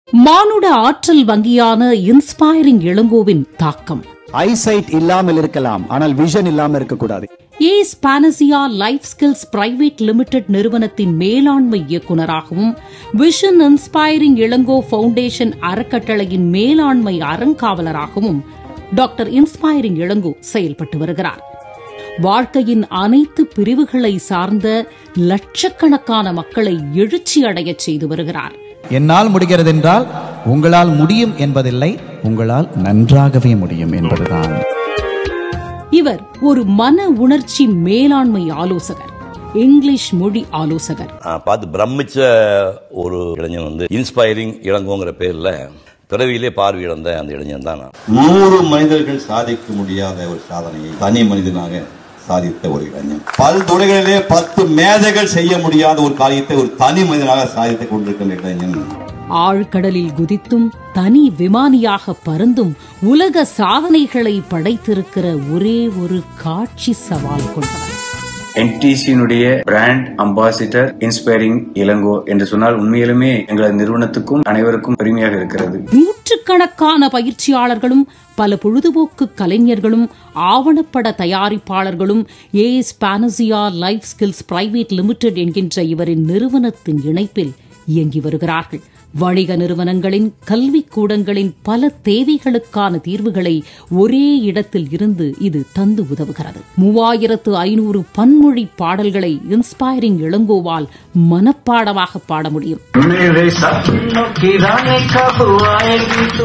மானுட ஆற்றல் வங்கியான இன்ஸ்பைரிங் இளங்கோவின் தாக்கம் ஐசைட் இல்லாமல் இருக்கலாம் ஆனால் விஷன் இல்லாம இருக்கக்கூடாது Ace Panacea Life Skills Private Limited நிறுவனத்தின் மேலாண்மை இயக்குநராகவும் விஷன் இன்ஸ்பைரிங் இளங்கோ ஃபவுண்டேஷன் அறக்கட்டளையின் மேலாண்மை அறங்காவலராகவும் டாக்டர் இன்ஸ்பைரிங் இளங்கோ செயல்பட்டு வருகிறார் வாழ்க்கையின் அனைத்து பிரிவுகளை சார்ந்த லட்சக்கணக்கான மக்களை எழுச்சி அடையச் செய்து வருகிறார் என்னால் முடிகிறது என்றால் உங்களால் முடியும் என்பதில்லை உங்களால் நன்றாகவே முடியும் என்பதுதான் இவர் ஒரு மன உணர்ச்சி மேலாண்மை ஆலோசகர் இங்கிலீஷ் மொழி ஆலோசகர் நான் பார்த்து பிரமிச்ச ஒரு இளைஞன் வந்து இன்ஸ்பைரிங் இளங்கோங்கிற பேர்ல பிறவியிலே பார்வை இழந்த அந்த இளைஞன் தான் நான் நூறு மனிதர்கள் சாதிக்க முடியாத ஒரு சாதனையை தனி மனிதனாக சாதித்த ஒரு இளைஞன் பல் துறைகளிலே பத்து மேதைகள் செய்ய முடியாத ஒரு காரியத்தை ஒரு தனி மனிதனாக சாதித்துக் கொண்டிருக்கின்ற இளைஞன் ஆழ்கடலில் குதித்தும் தனி விமானியாக பறந்தும் உலக சாதனைகளை படைத்திருக்கிற ஒரே ஒரு காட்சி சவால் கொண்டவர் என்டிசியினுடைய பிராண்ட் அம்பாசிடர் இன்ஸ்பைரிங் இளங்கோ என்று சொன்னால் உண்மையிலுமே எங்களது நிறுவனத்துக்கும் அனைவருக்கும் பெருமையாக இருக்கிறது நூற்றுக்கணக்கான பயிற்சியாளர்களும் பல பொழுதுபோக்கு கலைஞர்களும் ஆவணப்பட தயாரிப்பாளர்களும் AS Panacea Life Skills Private Limited என்கின்ற இவரின் நிறுவனத்தின் இணைப்பில் இயங்கி வருகிறார்கள் வணிக நிறுவனங்களின் கல்விக் கூடங்களின் பல தேவைகளுக்கான தீர்வுகளை ஒரே இடத்தில் இருந்து இது தந்து உதவுகிறது மூவாயிரத்து ஐநூறு பன்மொழி பாடல்களை இன்ஸ்பைரிங் இளங்கோவால் மனப்பாடமாக பாட முடியும் मेरे सपनों की रानी कब आएगी तू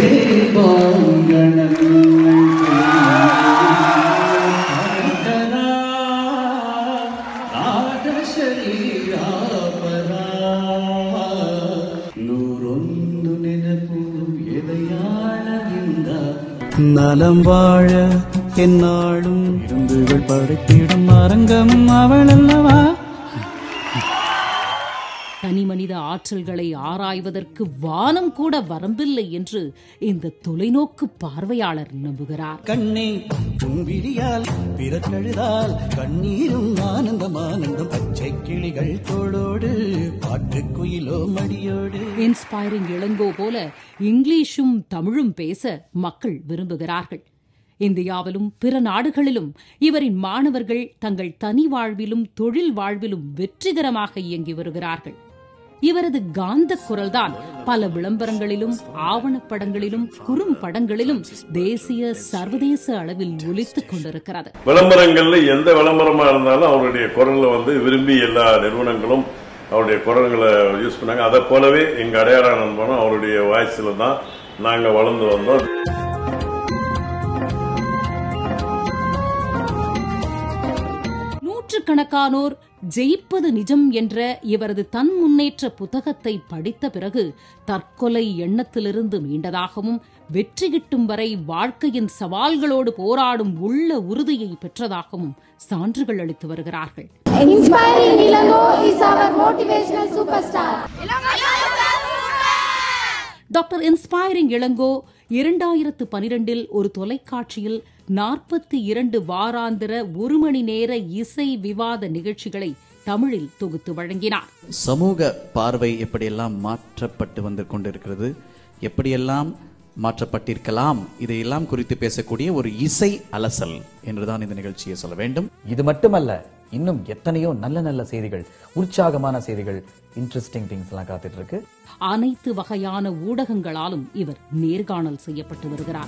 ನೂರೊಂದು ನೆನಪು ಎದೆಯಾಳದಿಂದ நலம் வாழ என்னாலும் இருந்துகள் படைத்திடும் அரங்கம் அவள் அல்லவா தனிமனித ஆற்றல்களை ஆராய்வதற்கு வானம் கூட வரம்பில்லை என்று இந்த தொலைநோக்கு பார்வையாளர் நம்புகிறார் கண்ணே விழியால் பிறக்கழுதால் கண்ணீரும் ஆனந்தம் ஆனந்தம் பச்சை கிளிகள் தோளோடு பாட்டுக்குயிலோ மடியோடு இன்ஸ்பைரிங் இளங்கோ போல இங்கிலீஷும் தமிழும் பேச மக்கள் விரும்புகிறார்கள் இந்தியாவிலும் பிற நாடுகளிலும் இவரின் மாணவர்கள் தங்கள் தனி வாழ்விலும் தொழில் வாழ்விலும் வெற்றிகரமாக இயங்கி வருகிறார்கள் இவரது காந்த குரல்தான் பல விளம்பரங்களிலும் ஆவணப்படங்களிலும் குறும்படங்களிலும் தேசிய சர்வதேச அளவில் ஒலித்துக் கொண்டிருக்கிறது விளம்பரங்கள்ல எந்த விளம்பரமா இருந்தாலும் அவருடைய குரல்ல வந்து விரும்பி எல்லா நிறுவனங்களும் அவருடைய குரல்களை யூஸ் பண்ணாங்க அதை போலவே எங்க அடையாள நண்பனும் அவருடைய வாய்ஸ்ல தான் நாங்க வளர்ந்து வந்தோம் நூற்றுக்கணக்கானோர் ஜெயிப்பது நிஜம் என்ற இவரது தன் முன்னேற்ற புத்தகத்தை படித்த பிறகு தற்கொலை எண்ணத்திலிருந்து மீண்டதாகவும் வெற்றி கிட்டும் வரை வாழ்க்கையின் சவால்களோடு போராடும் உள்ள உறுதியை பெற்றதாகவும் சான்றுகள் அளித்து வருகிறார்கள் Inspiring Ilango is our motivational superstar. Doctor inspiring Elango இரண்டாயிரத்து பனிரெண்டில் ஒரு தொலைக்காட்சியில் நாற்பத்தி இரண்டு வாராந்திர ஒரு மணி நேர இசை விவாத நிகழ்ச்சிகளை தமிழில் தொகுத்து வழங்கினார் சமூக பார்வை எப்படியெல்லாம் மாற்றப்பட்டு வந்து கொண்டிருக்கிறது எப்படியெல்லாம் மாற்றப்பட்டிருக்கலாம் இதையெல்லாம் குறித்து பேசக்கூடிய ஒரு இசை அலசல் என்றுதான் இந்த நிகழ்ச்சியை சொல்ல வேண்டும் இது மட்டுமல்ல இன்னும் எத்தனையோ நல்ல நல்ல செய்திகள் உற்சாகமான செய்திகள் இன்ட்ரெஸ்டிங் திங்ஸ் எல்லாம் காத்துட்டு இருக்கு அனைத்து வகையான ஊடகங்களாலும் இவர் நேர்காணல் செய்யப்பட்டு வருகிறார்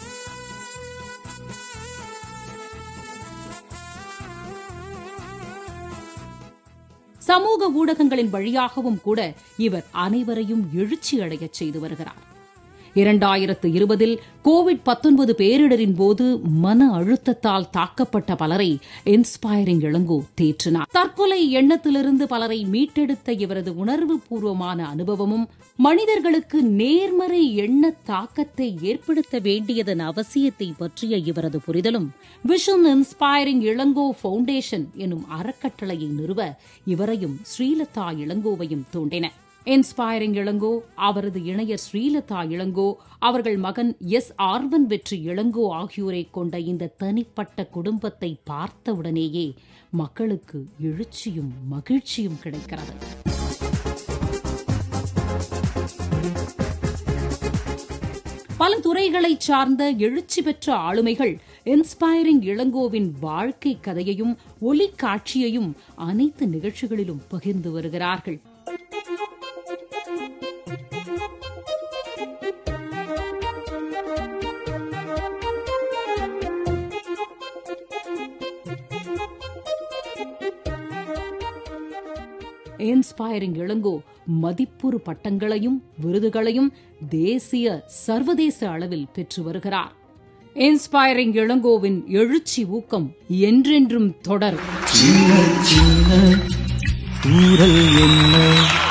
சமூக ஊடகங்களின் வழியாகவும் கூட இவர் அனைவரையும் எழுச்சி அடையச் செய்து வருகிறார் இரண்டாயிரத்து இருபதில் கோவிட் பத்தொன்பது பேரிடரின் போது மன அழுத்தத்தால் தாக்கப்பட்ட பலரை இன்ஸ்பைரிங் இளங்கோ தேற்றினார் தற்கொலை எண்ணத்திலிருந்து பலரை மீட்டெடுத்த இவரது உணர்வு பூர்வமான அனுபவமும் மனிதர்களுக்கு நேர்மறை எண்ண தாக்கத்தை ஏற்படுத்த வேண்டியதன் அவசியத்தை பற்றிய இவரது புரிதலும் விஷன் இன்ஸ்பைரிங் இளங்கோ ஃபவுண்டேஷன் எனும் அறக்கட்டளையை நிறுவ இவரையும் ஸ்ரீலதா இளங்கோவையும் தூண்டின இன்ஸ்பைரிங் இளங்கோ அவரது இணையர் ஸ்ரீலதா இளங்கோ அவர்கள் மகன் எஸ் ஆர்வன் வெற்றி இளங்கோ ஆகியோரை கொண்ட இந்த தனிப்பட்ட குடும்பத்தை பார்த்தவுடனேயே மக்களுக்கு எழுச்சியும் மகிழ்ச்சியும் கிடைக்கிறது பல துறைகளைச் சார்ந்த எழுச்சி பெற்ற ஆளுமைகள் இன்ஸ்பைரிங் இளங்கோவின் வாழ்க்கை கதையையும் ஒலி காட்சியையும் அனைத்து நிகழ்ச்சிகளிலும் பகிர்ந்து வருகிறார்கள் இன்ஸ்பைரிங் இளங்கோ மதிப்புறு பட்டங்களையும் விருதுகளையும் தேசிய சர்வதேச அளவில் பெற்று வருகிறார் இன்ஸ்பைரிங் இளங்கோவின் எழுச்சி ஊக்கம் என்றென்றும் தொடரும் சின்ன சின்ன தூரல் என்ன